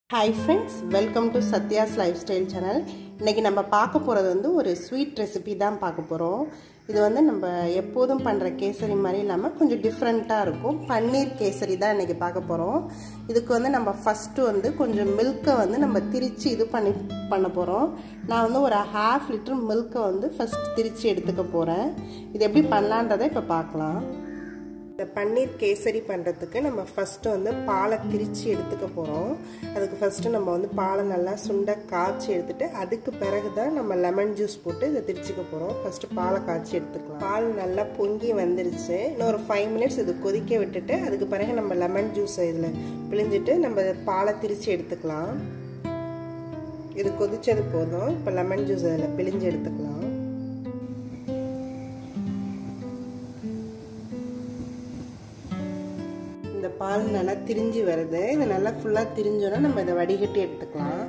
hi friends welcome to Satya's life style channel இன்றைக்கி நம்ம பார்க்க போகிறது வந்து ஒரு ஸ்வீட் ரெசிபி தான் பார்க்க போகிறோம் இது வந்து நம்ம எப்போதும் பண்ணுற கேசரி மாதிரி இல்லாமல் கொஞ்சம் டிஃப்ரெண்ட்டாக இருக்கும் பன்னீர் கேசரி தான் இன்றைக்கி பார்க்க போகிறோம் இதுக்கு வந்து நம்ம ஃபஸ்ட்டு வந்து கொஞ்சம் மில்கை வந்து நம்ம திரித்து இது பண்ணி பண்ண போகிறோம் நான் வந்து ஒரு ஹாஃப் லிட்டர் மில்கை வந்து ஃபஸ்ட் திரித்து எடுத்துக்க போகிறேன் இது எப்படி பண்ணலான்றதை இப்போ பார்க்கலாம் இந்த பன்னீர் கேசரி பண்ணுறதுக்கு நம்ம ஃபஸ்ட்டு வந்து பாலை திரித்து எடுத்துக்க போகிறோம் அதுக்கு ஃபஸ்ட்டு நம்ம வந்து பாலை நல்லா சுண்ட காய்ச்சி எடுத்துட்டு அதுக்கு பிறகு தான் நம்ம லெமன் ஜூஸ் போட்டு இதை திரிச்சிக்க போகிறோம் ஃபஸ்ட்டு பாலை காய்ச்சி எடுத்துக்கலாம் பால் நல்லா பொங்கி வந்துருச்சு இன்னும் ஒரு ஃபைவ் மினிட்ஸ் இது கொதிக்க விட்டுட்டு அதுக்கு பிறகு நம்ம லெமன் ஜூஸை இதில் பிழிஞ்சிட்டு நம்ம பாலை திரித்து எடுத்துக்கலாம் இது கொதிச்சது போதும் இப்போ லெமன் ஜூஸ் அதில் பிழிஞ்சு எடுத்துக்கலாம் இந்த பால் நல்லா திரிஞ்சு வருது இது நல்லா ஃபுல்லாக திரிஞ்சோன்னா நம்ம இதை வடிகட்டி எடுத்துக்கலாம்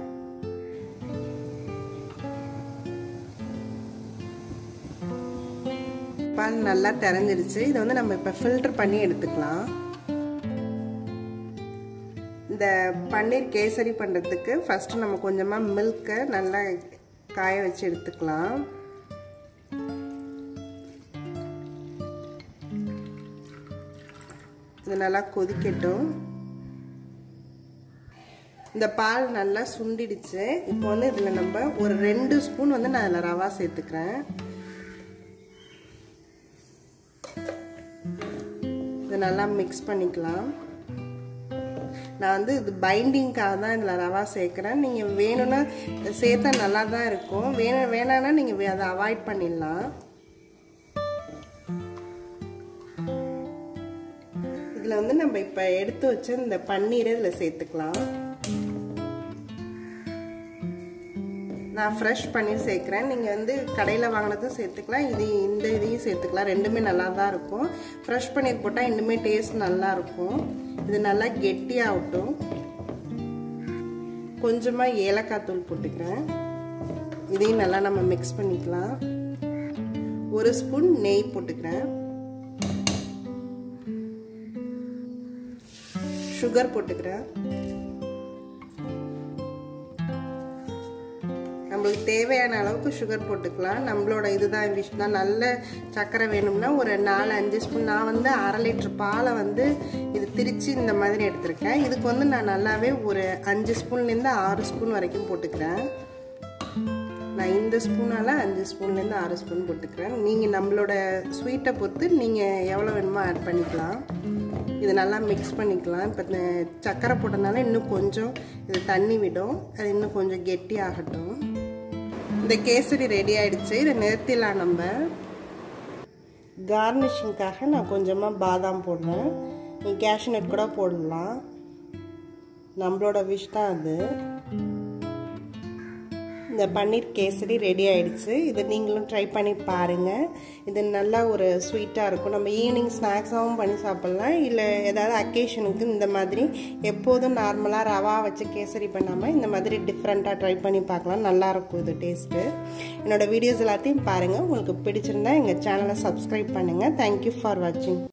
பால் நல்லா திறந்துருச்சு இதை வந்து நம்ம இப்போ ஃபில்டர் பண்ணி எடுத்துக்கலாம் இந்த பன்னீர் கேசரி பண்ணுறதுக்கு ஃபஸ்ட்டு நம்ம கொஞ்சமாக மில்கை நல்லா காய வச்சு எடுத்துக்கலாம் இது நல்லா கொதிக்கட்டும் இந்த பால் நல்லா சுண்டிடுச்சு இப்போ வந்து இதில் நம்ம ஒரு ரெண்டு ஸ்பூன் வந்து நான் இதில் ரவா சேர்த்துக்கிறேன் இது நல்லா மிக்ஸ் பண்ணிக்கலாம் நான் வந்து இது பைண்டிங்காக தான் இதில் ரவா சேர்க்குறேன் நீங்கள் வேணும்னா சேர்த்தா நல்லா தான் இருக்கும் வேணும் வேணான்னா நீங்கள் அதை அவாய்ட் பண்ணிடலாம் இதில் வந்து நம்ம இப்போ எடுத்து வச்ச இந்த பன்னீரை இதில் சேர்த்துக்கலாம் நான் ஃப்ரெஷ் பன்னீர் சேர்க்குறேன் நீங்கள் வந்து கடையில் வாங்கினதும் சேர்த்துக்கலாம் இது இந்த இதையும் சேர்த்துக்கலாம் ரெண்டுமே நல்லா தான் இருக்கும் ஃப்ரெஷ் பன்னீர் போட்டால் இன்னுமே டேஸ்ட் நல்லா இருக்கும் இது நல்லா கெட்டியாகட்டும் கொஞ்சமாக ஏலக்காய் தூள் போட்டுக்கிறேன் இதையும் நல்லா நம்ம மிக்ஸ் பண்ணிக்கலாம் ஒரு ஸ்பூன் நெய் போட்டுக்கிறேன் சுகர் போட்டுக்கிறேன் நம்மளுக்கு தேவையான அளவுக்கு சுகர் போட்டுக்கலாம் நம்மளோட இதுதான் விஷ் தான் நல்ல சர்க்கரை வேணும்னா ஒரு நாலு அஞ்சு ஸ்பூன் நான் வந்து அரை லிட்டர் பாலை வந்து இது திரித்து இந்த மாதிரி எடுத்திருக்கேன் இதுக்கு வந்து நான் நல்லாவே ஒரு அஞ்சு ஸ்பூன்லேருந்து ஆறு ஸ்பூன் வரைக்கும் போட்டுக்கிறேன் நான் இந்த ஸ்பூனால் அஞ்சு ஸ்பூன்லேருந்து ஆறு ஸ்பூன் போட்டுக்கிறேன் நீங்கள் நம்மளோட ஸ்வீட்டை பொறுத்து நீங்கள் எவ்வளோ வேணுமோ ஆட் பண்ணிக்கலாம் இது நல்லா மிக்ஸ் பண்ணிக்கலாம் இப்போ இந்த சர்க்கரை போட்டதுனால இன்னும் கொஞ்சம் இது தண்ணி விடும் அது இன்னும் கொஞ்சம் கெட்டி ஆகட்டும் இந்த கேசரி ரெடி ஆயிடுச்சு இதை நிறுத்திடலாம் நம்ம கார்னிஷிங்காக நான் கொஞ்சமாக பாதாம் போடுறேன் நீ கேஷ்நட் கூட போடலாம் நம்மளோட விஷ் தான் அது இந்த பன்னீர் கேசரி ரெடி ஆயிடுச்சு இதை நீங்களும் ட்ரை பண்ணி பாருங்கள் இது நல்லா ஒரு ஸ்வீட்டாக இருக்கும் நம்ம ஈவினிங் ஸ்நாக்ஸாகவும் பண்ணி சாப்பிட்லாம் இல்லை ஏதாவது அக்கேஷனுக்கு இந்த மாதிரி எப்போதும் நார்மலாக ரவா வச்சு கேசரி பண்ணாமல் இந்த மாதிரி டிஃப்ரெண்ட்டாக ட்ரை பண்ணி பார்க்கலாம் நல்லாயிருக்கும் இது டேஸ்ட்டு என்னோடய வீடியோஸ் எல்லாத்தையும் பாருங்கள் உங்களுக்கு பிடிச்சிருந்தா எங்கள் சேனலை சப்ஸ்கிரைப் பண்ணுங்கள் தேங்க்யூ ஃபார் வாட்சிங்